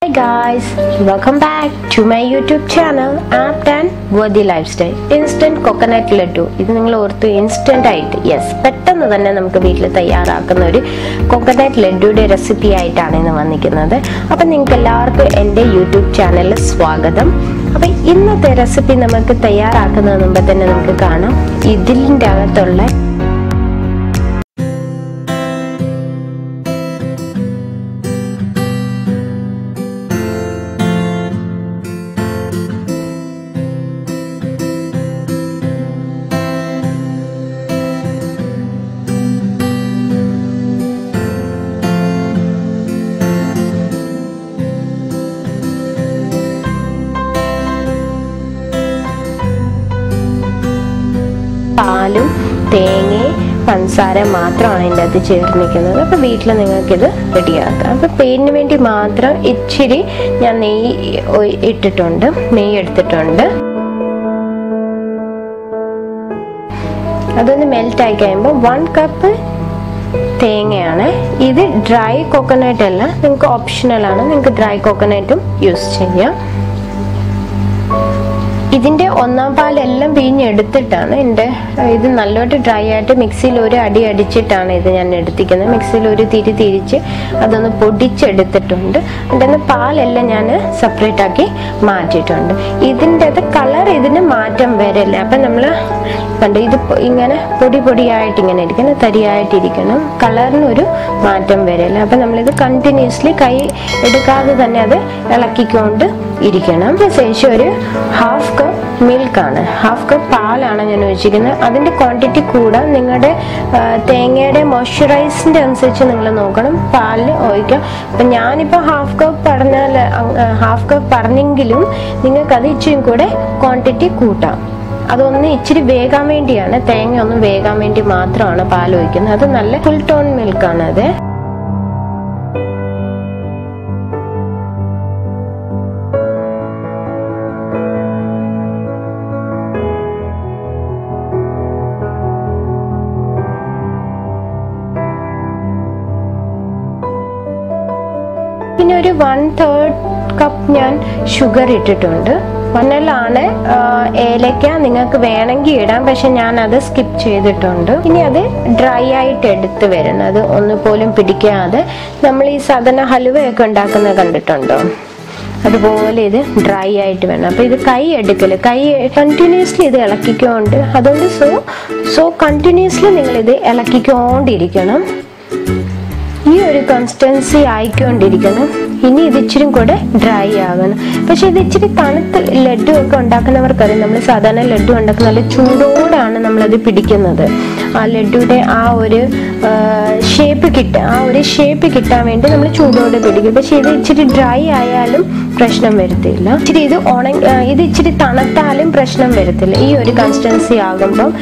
Hi guys, welcome back to my YouTube channel Apt and Worthy Lifestyle. Instant coconut laddu. ഇത് നിങ്ങൾ ഓർത്ത് instant ആയിട്ട് yes പെട്ടെന്ന് തന്നെ നമുക്ക് വീട്ടിൽ തയ്യാറാക്കുന്ന ഒരു കോക്കനട്ട് ലഡുയുടെ റെസിപ്പി ആയിട്ടാണ് ഇന്ന് വന്നിരിക്കുന്നത് അപ്പം നിങ്ങൾക്ക് എല്ലാവർക്കും എൻ്റെ യൂട്യൂബ് ചാനലിൽ സ്വാഗതം അപ്പം ഇന്നത്തെ റെസിപ്പി നമുക്ക് തയ്യാറാക്കുന്നതിന് മുമ്പ് തന്നെ നമുക്ക് കാണാം ഇതിൻ്റെ അകത്തുള്ള പാലും തേങ്ങയും പഞ്ചസാര മാത്രമാണ് ഇതിൻ്റെ അകത്ത് ചേർന്നിരിക്കുന്നത് അപ്പോൾ വീട്ടിൽ നിങ്ങൾക്കിത് റെഡിയാക്കാം അപ്പോൾ പേരിന് വേണ്ടി മാത്രം ഇച്ചിരി ഞാൻ നെയ്യ് ഒ- ഇട്ടിട്ടുണ്ട് നെയ്യ് എടുത്തിട്ടുണ്ട് അതൊന്ന് മെൽറ്റ് ആയി കഴിയുമ്പോൾ വൺ കപ്പ് തേങ്ങയാണ് ഇത് ഡ്രൈ കോക്കനട്ട് അല്ല നിങ്ങൾക്ക് ഓപ്ഷണൽ ആണ് നിങ്ങൾക്ക് ഡ്രൈ കോക്കനട്ടും യൂസ് ചെയ്യാം ഇതിന്റെ ഒന്നാം പാലെല്ലാം പിഴിഞ്ഞെടുത്തിട്ടാണ് എൻ്റെ ഇത് നല്ലോട്ട് ഡ്രൈ ആയിട്ട് മിക്സിയിൽ ഒരു അടി അടിച്ചിട്ടാണ് ഇത് ഞാൻ എടുത്തിരിക്കുന്നത് മിക്സിയിൽ ഒരു തിരി തിരിച്ച് അതൊന്ന് പൊടിച്ചെടുത്തിട്ടുണ്ട് അതിൻ്റെ പാലെല്ലാം ഞാൻ സെപ്പറേറ്റ് ആക്കി മാറ്റിയിട്ടുണ്ട് ഇതിൻ്റെ അത് കളർ ഇതിന് മാറ്റം വരില്ല അപ്പം നമ്മൾ കണ്ട് ഇത് പൊ- ഇങ്ങനെ പൊടി പൊടിയായിട്ട് ഇങ്ങനെ ഇരിക്കണം തരിയായിട്ടിരിക്കണം കളറിന് ഒരു മാറ്റം വരില്ല അപ്പം നമ്മളിത് കണ്ടിന്യൂസ്ലി കൈ എടുക്കാതെ തന്നെ അത് ഇളക്കിക്കൊണ്ട് ഇരിക്കണം ശേഷം ഒരു ഹാഫ് കപ്പ് മിൽക്കാണ് ഹാഫ് കപ്പ് പാലാണ് ഞാൻ ഒഴിച്ചിരിക്കുന്നത് അതിൻ്റെ ക്വാണ്ടിറ്റി കൂടാൻ നിങ്ങളുടെ ആ, തേങ്ങയുടെ മോയ്സ്ചറൈസിൻ്റെ അനുസരിച്ച് നിങ്ങൾ നോക്കണം പാലിൽ ഒഴിക്കാം അപ്പം ഞാനിപ്പോൾ ഹാഫ് കപ്പ് പറഞ്ഞാൽ ഹാഫ് കപ്പ് പറഞ്ഞെങ്കിലും നിങ്ങൾക്ക് അത് ഇച്ചിരി കൂടെ ക്വാണ്ടിറ്റി കൂട്ടാം അതൊന്ന് ഇച്ചിരി വേകാൻ വേണ്ടിയാണ് തേങ്ങ ഒന്ന് വേകാൻ വേണ്ടി മാത്രമാണ് പാൽ ഒഴിക്കുന്നത് അത് നല്ല ഫുൾ ടോൺ മിൽക്കാണ് അത് പിന്നെ ഒരു വൺ തേർഡ് കപ്പ് ഞാൻ ഷുഗർ ഇട്ടിട്ടുണ്ട് വണ്ണലാണ് ഏലക്ക നിങ്ങൾക്ക് വേണമെങ്കിൽ ഇടാം പക്ഷെ ഞാൻ അത് സ്കിപ്പ് ചെയ്തിട്ടുണ്ട് ഇനി അത് ഡ്രൈ ആയിട്ട് എടുത്ത് വരുന്നത് ഒന്നുപോലും പിടിക്കാതെ നമ്മൾ ഈ സാധന ഹലുവയൊക്കെ ഉണ്ടാക്കുന്നത് കണ്ടിട്ടുണ്ടോ അതുപോലെ ഇത് ഡ്രൈ ആയിട്ട് വേണം അപ്പൊ ഇത് കൈ എടുക്കല് കൈ കണ്ടിന്യൂസ്ലി ഇത് ഇളക്കിക്കൊണ്ട് അതുകൊണ്ട് സോ സോ കണ്ടിന്യൂസ്ലി നിങ്ങൾ ഇത് ഇളക്കിക്കൊണ്ടിരിക്കണം ഈ ഒരു കൺസിസ്റ്റൻസി ആയിക്കൊണ്ടിരിക്കണം ഇനി ഇത് ഇച്ചിരി കൂടെ ഡ്രൈ ആകണം പക്ഷെ ഇത് ഇച്ചിരി തണുത്ത് ലഡു ഒക്കെ ഉണ്ടാക്കുന്നവർക്കറിയാം നമ്മൾ സാധാരണ ലഡു ഉണ്ടാക്കുന്ന നല്ല ചൂടോടാണ് നമ്മളത് പിടിക്കുന്നത് ആ ലഡുയുടെ ആ ഒരു ഷേപ്പ് കിട്ടുക ആ ഒരു ഷേപ്പ് കിട്ടാൻ വേണ്ടി നമ്മൾ ചൂടോടെ പിടിക്കും പക്ഷെ ഇത് ഇച്ചിരി ഡ്രൈ ആയാലും പ്രശ്നം വരത്തില്ല ഇച്ചിരി ഇത് ഉണങ്ങി ആ, ഇത് ഇച്ചിരി തണുത്താലും പ്രശ്നം വരത്തില്ല ഈ ഒരു കൺസിസ്റ്റൻസി ആകുമ്പം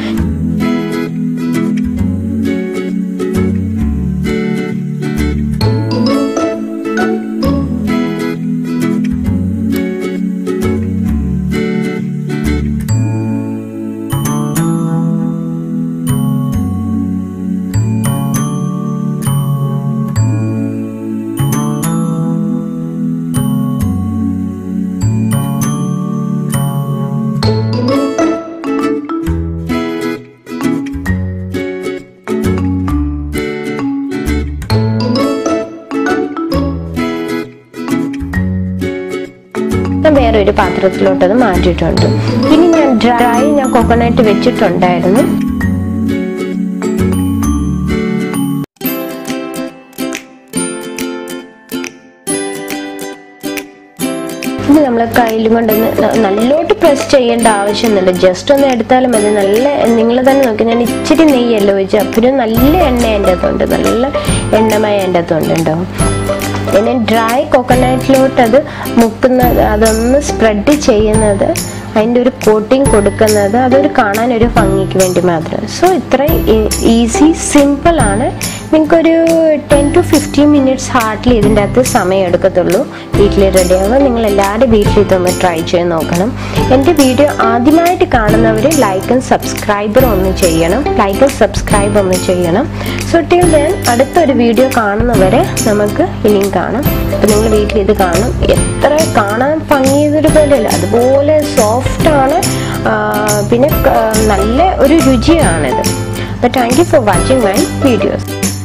ഞാൻ വേറൊരു പാത്രത്തിലോട്ട് അത് മാറ്റിയിട്ടുണ്ട് ഇനി ഞാൻ ഡ്രൈ ഞാൻ കോക്കനട്ട് വെച്ചിട്ടുണ്ടായിരുന്നു ഇനി നമ്മൾ കയ്യിലും കൊണ്ടൊന്ന് ന- നല്ലോട്ട് പ്രസ് ചെയ്യേണ്ട ആവശ്യമൊന്നുമില്ല ജസ്റ്റ് ഒന്ന് എടുത്താലും മതി നല്ല നിങ്ങൾ തന്നെ നോക്കി ഞാൻ ഇച്ചിരി നെയ്യല്ലോ ഒഴിച്ച് അപ്പോഴും നല്ല എണ്ണ എൻ്റെ അകത്തുണ്ട് നല്ല എണ്ണമയ എൻ്റെ അകത്തുണ്ട് ഉണ്ടാവും പിന്നെ ഡ്രൈ കോക്കനട്ടിലോട്ട് അത് മുക്കുന്നത് അതൊന്ന് സ്പ്രെഡ് ചെയ്യുന്നത് അതിൻ്റെ ഒരു കോട്ടിങ് കൊടുക്കുന്നത് അതൊരു കാണാൻ ഒരു ഭംഗിക്ക് വേണ്ടി മാത്രം സോ ഇത്രയും ഈസി സിമ്പിൾ ആണ് നിങ്ങൾക്കൊരു ten to fifteen minutes hardly ഇതിൻ്റെ അകത്ത് സമയം എടുക്കത്തുള്ളൂ വീട്ടിൽ റെഡി ആവുക നിങ്ങൾ എല്ലാവരും വീട്ടിൽ ഇതൊന്ന് ട്രൈ ചെയ്ത് നോക്കണം എൻ്റെ വീഡിയോ ആദ്യമായിട്ട് കാണുന്നവർ ലൈക്കും സബ്സ്ക്രൈബറും ഒന്ന് ചെയ്യണം ലൈക്കും സബ്സ്ക്രൈബ് ഒന്ന് ചെയ്യണം സോ ടിൽ ദെൻ അടുത്തൊരു വീഡിയോ കാണുന്നവരെ നമുക്ക് ഇനിയും കാണാം ആണ് അപ്പം നിങ്ങൾ വീട്ടിൽ ഇത് കാണും എത്ര കാണാൻ ഭംഗിയതൊരു പോലെയല്ല അതുപോലെ സോഫ്റ്റ് ആണ് ആ, പിന്നെ ക- നല്ല ഒരു രുചിയാണിത് അപ്പോൾ thank you for watching my videos